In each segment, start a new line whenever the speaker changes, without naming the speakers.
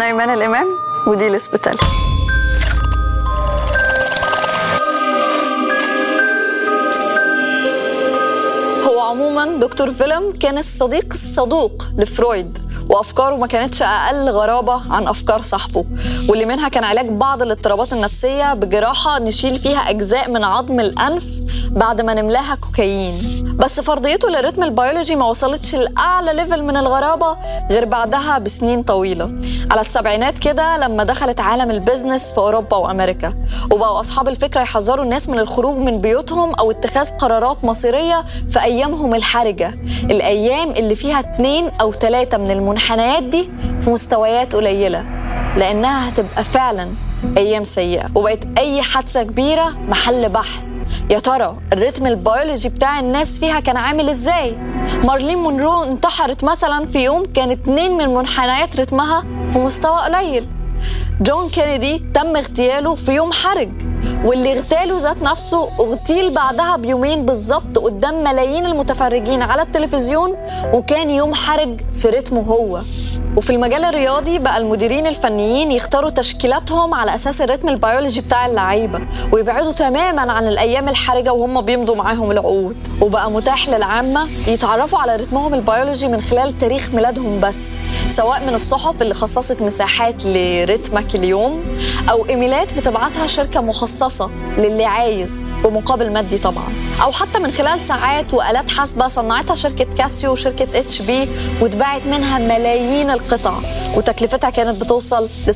أنا إيمان الإمام ودي الإسبيتالي هو عموما دكتور فيلم كان الصديق الصدوق لفرويد وافكاره ما كانتش اقل غرابه عن افكار صاحبه واللي منها كان علاج بعض الاضطرابات النفسيه بجراحه نشيل فيها اجزاء من عظم الانف بعد ما نملاها كوكايين بس فرضيته للريتم البيولوجي ما وصلتش لاعلى ليفل من الغرابه غير بعدها بسنين طويله على السبعينات كده لما دخلت عالم البيزنس في اوروبا وامريكا وبقوا اصحاب الفكره يحذروا الناس من الخروج من بيوتهم او اتخاذ قرارات مصيريه في ايامهم الحرجه الايام اللي فيها اتنين او ثلاثه من المنحنيات دي في مستويات قليله لانها هتبقى فعلا ايام سيئه وبقت اي حادثه كبيره محل بحث يا ترى الريتم البيولوجي بتاع الناس فيها كان عامل ازاي مارلين مونرو انتحرت مثلا في يوم كان اتنين من منحنيات رتمها في مستوى قليل جون كينيدي تم اغتياله في يوم حرج واللي اغتاله ذات نفسه اغتيل بعدها بيومين بالظبط قدام ملايين المتفرجين على التلفزيون وكان يوم حرج في رتمه هو وفي المجال الرياضي بقى المديرين الفنيين يختاروا تشكيلاتهم على اساس الريتم البيولوجي بتاع اللعيبه ويبعدوا تماما عن الايام الحرجه وهم بيمضوا معاهم العقود وبقى متاح للعامه يتعرفوا على رتمهم البيولوجي من خلال تاريخ ميلادهم بس سواء من الصحف اللي خصصت مساحات لرتمك اليوم او ايميلات بتبعتها شركه مخصصه للي عايز بمقابل مادي طبعا او حتى من خلال ساعات والات حاسبه صنعتها شركه كاسيو وشركه اتش بي واتباعت منها ملايين القطع وتكلفتها كانت بتوصل ل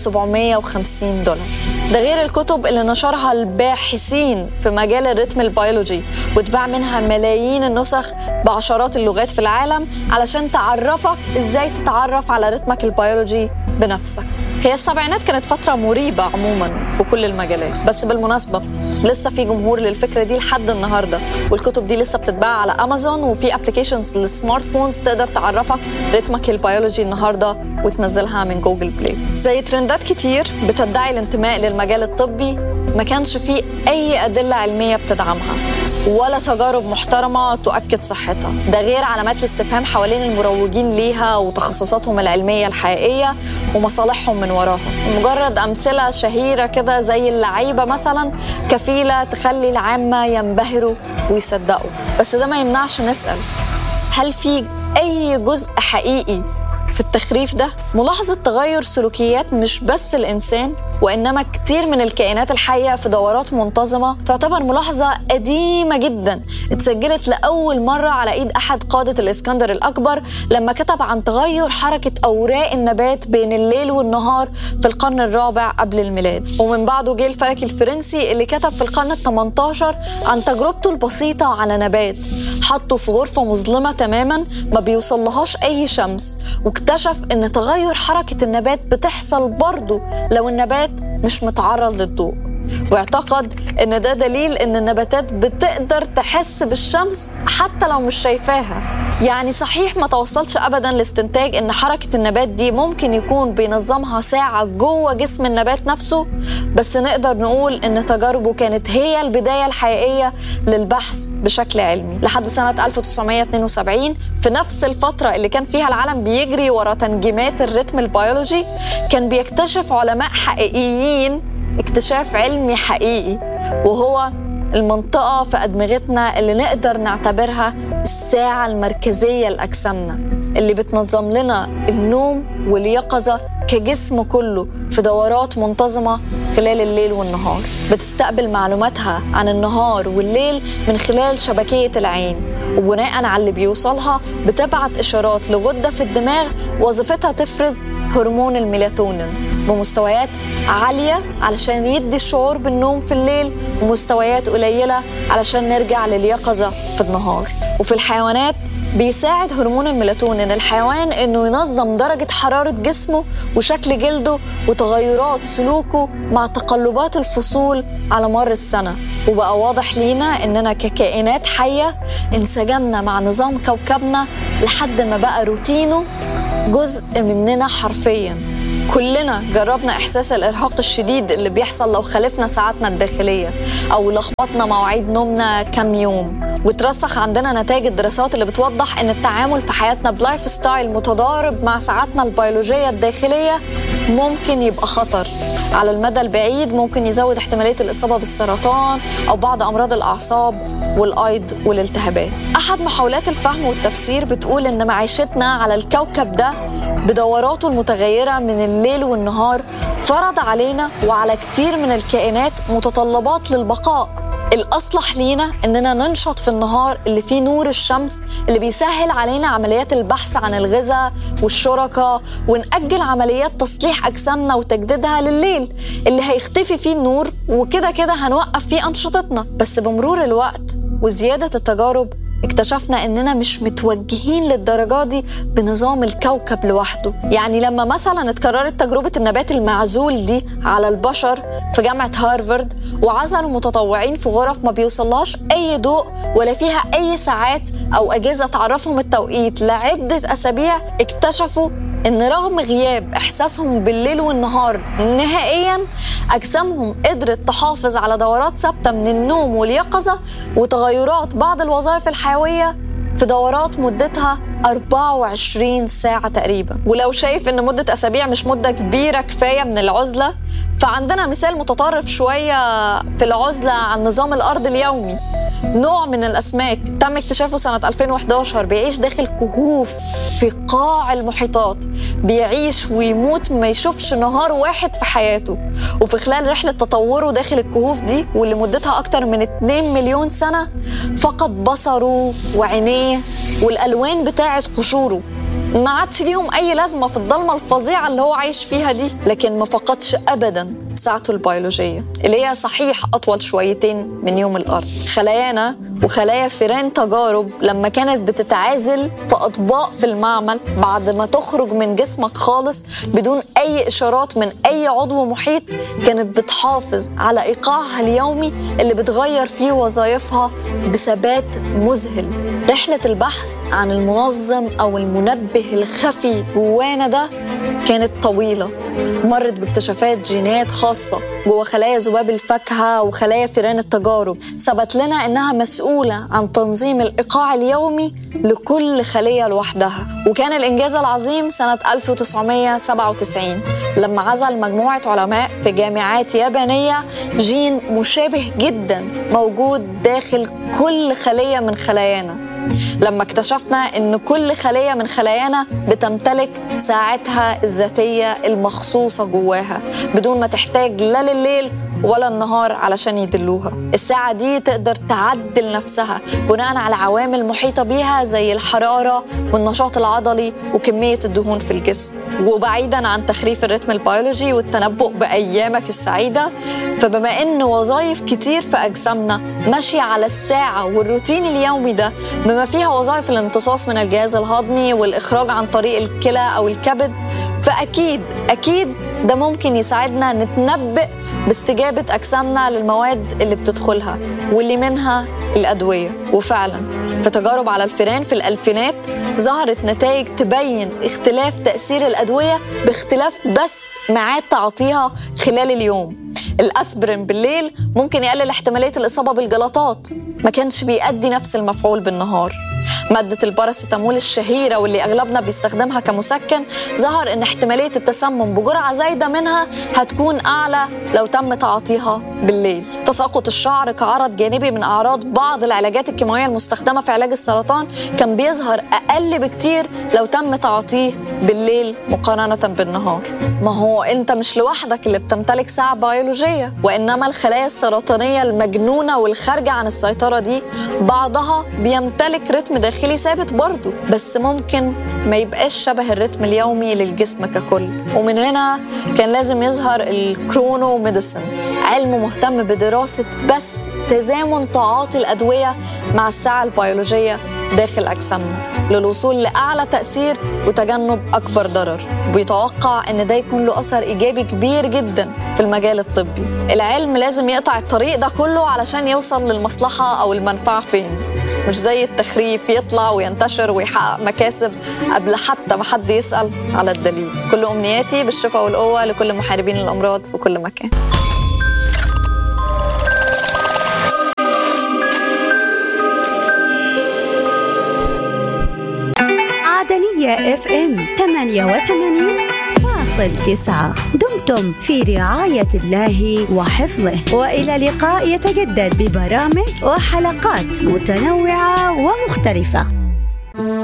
750 دولار ده غير الكتب اللي نشرها الباحثين في مجال الريتم البيولوجي واتباع منها ملايين النسخ بعشرات اللغات في العالم علشان تعرفك ازاي تتعرف على رتمك البيولوجي بنفسك هي السبعينات كانت فترة مريبة عموما في كل المجالات بس بالمناسبة لسه في جمهور للفكرة دي لحد النهاردة والكتب دي لسه بتتباع على أمازون وفي ابلكيشنز للسمارت فونز تقدر تعرفك رتمك البيولوجي النهاردة وتنزلها من جوجل بلاي زي ترندات كتير بتدعي الانتماء للمجال الطبي ما كانش فيه أي أدلة علمية بتدعمها ولا تجارب محترمة تؤكد صحتها ده غير علامات الاستفهام حوالين المروجين ليها وتخصصاتهم العلمية الحقيقية ومصالحهم من وراها مجرد أمثلة شهيرة كده زي اللعيبة مثلا كفيلة تخلي العامة ينبهروا ويصدقوا بس ده ما يمنعش نسأل هل في أي جزء حقيقي في التخريف ده ملاحظة تغير سلوكيات مش بس الإنسان وإنما كتير من الكائنات الحية في دورات منتظمة تعتبر ملاحظة قديمة جدا اتسجلت لأول مرة على إيد أحد قادة الإسكندر الأكبر لما كتب عن تغير حركة أوراق النبات بين الليل والنهار في القرن الرابع قبل الميلاد ومن بعده جه الفلكي الفرنسي اللي كتب في القرن ال 18 عن تجربته البسيطة على نبات حطه في غرفة مظلمة تماما ما بيوصلهاش أي شمس واكتشف إن تغير حركة النبات بتحصل برضه لو النبات مش متعرض للضوء واعتقد ان ده دليل ان النباتات بتقدر تحس بالشمس حتى لو مش شايفاها يعني صحيح ما توصلش ابدا لاستنتاج ان حركه النبات دي ممكن يكون بينظمها ساعه جوه جسم النبات نفسه بس نقدر نقول ان تجاربه كانت هي البدايه الحقيقيه للبحث بشكل علمي لحد سنه 1972 في نفس الفتره اللي كان فيها العالم بيجري ورا تنجيمات الريتم البيولوجي كان بيكتشف علماء حقيقيين اكتشاف علمي حقيقي وهو المنطقة في أدمغتنا اللي نقدر نعتبرها الساعة المركزية لأجسامنا اللي بتنظم لنا النوم واليقظة كجسم كله في دورات منتظمة خلال الليل والنهار بتستقبل معلوماتها عن النهار والليل من خلال شبكية العين وبناء على اللي بيوصلها بتبعت إشارات لغدة في الدماغ وظيفتها تفرز هرمون الميلاتونين بمستويات عالية علشان يدي الشعور بالنوم في الليل ومستويات قليلة علشان نرجع لليقظة في النهار وفي الحيوانات بيساعد هرمون الميلاتونين الحيوان انه ينظم درجة حرارة جسمه وشكل جلده وتغيرات سلوكه مع تقلبات الفصول على مر السنة وبقى واضح لينا اننا ككائنات حية انسجمنا مع نظام كوكبنا لحد ما بقى روتينه جزء مننا حرفياً كلنا جربنا احساس الارهاق الشديد اللي بيحصل لو خالفنا ساعاتنا الداخليه او لخبطنا مواعيد نومنا كام يوم وترسخ عندنا نتائج الدراسات اللي بتوضح ان التعامل في حياتنا بلايف ستايل متضارب مع ساعاتنا البيولوجيه الداخليه ممكن يبقى خطر على المدى البعيد ممكن يزود احتمالية الإصابة بالسرطان أو بعض أمراض الأعصاب والأيض والالتهابات أحد محاولات الفهم والتفسير بتقول إن معيشتنا على الكوكب ده بدوراته المتغيرة من الليل والنهار فرض علينا وعلى كتير من الكائنات متطلبات للبقاء الأصلح لينا إننا ننشط في النهار اللي فيه نور الشمس اللي بيسهل علينا عمليات البحث عن الغذاء والشركة ونأجل عمليات تصليح أجسامنا وتجديدها لليل اللي هيختفي فيه النور وكده كده هنوقف فيه أنشطتنا بس بمرور الوقت وزيادة التجارب اكتشفنا اننا مش متوجهين للدرجه دي بنظام الكوكب لوحده يعني لما مثلا اتكررت تجربه النبات المعزول دي على البشر في جامعه هارفارد وعزلوا متطوعين في غرف ما بيوصلهاش اي ضوء ولا فيها اي ساعات او اجهزه تعرفهم التوقيت لعده اسابيع اكتشفوا ان رغم غياب احساسهم بالليل والنهار نهائيا اجسامهم قدرت تحافظ على دورات ثابته من النوم واليقظه وتغيرات بعض الوظائف الحيويه في دورات مدتها 24 ساعة تقريبا ولو شايف ان مدة اسابيع مش مدة كبيرة كفاية من العزلة فعندنا مثال متطرف شوية في العزلة عن نظام الارض اليومي نوع من الأسماك تم اكتشافه سنة 2011 بيعيش داخل كهوف في قاع المحيطات بيعيش ويموت ما يشوفش نهار واحد في حياته وفي خلال رحلة تطوره داخل الكهوف دي واللي مدتها أكتر من 2 مليون سنة فقد بصره وعينيه والألوان بتاعة قشوره ما عادش ليهم اي لازمه في الضلمه الفظيعه اللي هو عايش فيها دي لكن ما فقدش ابدا ساعته البيولوجيه اللي هي صحيح اطول شويتين من يوم الارض خلايانا وخلايا فيران تجارب لما كانت بتتعازل في اطباق في المعمل بعد ما تخرج من جسمك خالص بدون اي اشارات من اي عضو محيط كانت بتحافظ على ايقاعها اليومي اللي بتغير فيه وظائفها بثبات مذهل رحله البحث عن المنظم او المنبه الخفي جوانا ده كانت طويله مرت باكتشافات جينات خاصه جوه خلايا ذباب الفاكهه وخلايا فيران التجارب ثبت لنا انها مسؤوله عن تنظيم الايقاع اليومي لكل خليه لوحدها وكان الانجاز العظيم سنه 1997 لما عزل مجموعه علماء في جامعات يابانيه جين مشابه جدا موجود داخل كل خليه من خلايانا لما اكتشفنا ان كل خليه من خلايانا بتمتلك ساعتها الذاتيه المخصوصه جواها بدون ما تحتاج لا لليل ولا النهار علشان يدلوها الساعة دي تقدر تعدل نفسها بناء على عوامل محيطة بيها زي الحرارة والنشاط العضلي وكمية الدهون في الجسم وبعيدا عن تخريف الرتم البيولوجي والتنبؤ بأيامك السعيدة فبما أن وظائف كتير في أجسامنا ماشية على الساعة والروتين اليومي ده بما فيها وظائف الامتصاص من الجهاز الهضمي والإخراج عن طريق الكلى أو الكبد فأكيد أكيد ده ممكن يساعدنا نتنبئ باستجابة أجسامنا للمواد اللي بتدخلها واللي منها الأدوية وفعلا في تجارب على الفئران في الألفينات ظهرت نتائج تبين اختلاف تأثير الأدوية باختلاف بس ميعاد تعاطيها خلال اليوم الأسبرين بالليل ممكن يقلل احتمالية الإصابة بالجلطات ما كانش بيأدي نفس المفعول بالنهار مادة الباراسيتامول الشهيرة واللي أغلبنا بيستخدمها كمسكن ظهر إن احتمالية التسمم بجرعة زايدة منها هتكون أعلى لو تم تعاطيها بالليل تساقط الشعر كعرض جانبي من أعراض بعض العلاجات الكيماوية المستخدمة في علاج السرطان كان بيظهر أقل بكتير لو تم تعاطيه بالليل مقارنة بالنهار ما هو أنت مش لوحدك اللي بتمتلك ساعة بيولوجية وإنما الخلايا السرطانية المجنونة والخارجة عن السيطرة دي بعضها بيمتلك رتم داخلي ثابت برضه بس ممكن ما يبقاش شبه الرتم اليومي للجسم ككل ومن هنا كان لازم يظهر الكرونو ميديسن علم مهتم بدراسة بس تزامن تعاطي الأدوية مع الساعة البيولوجية داخل أجسامنا للوصول لأعلى تأثير وتجنب أكبر ضرر ويتوقع أن ده يكون له أثر إيجابي كبير جدا في المجال الطبي العلم لازم يقطع الطريق ده كله علشان يوصل للمصلحة أو المنفعة فين مش زي التخريف يطلع وينتشر ويحقق مكاسب قبل حتى ما حد يسأل على الدليل كل أمنياتي بالشفاء والقوة لكل محاربين الأمراض في كل مكان
عدنية اف ام 88 فاصلة فاصل تسعة دمتم في رعاية الله وحفظه وإلى لقاء يتجدد ببرامج وحلقات متنوعة ومختلفة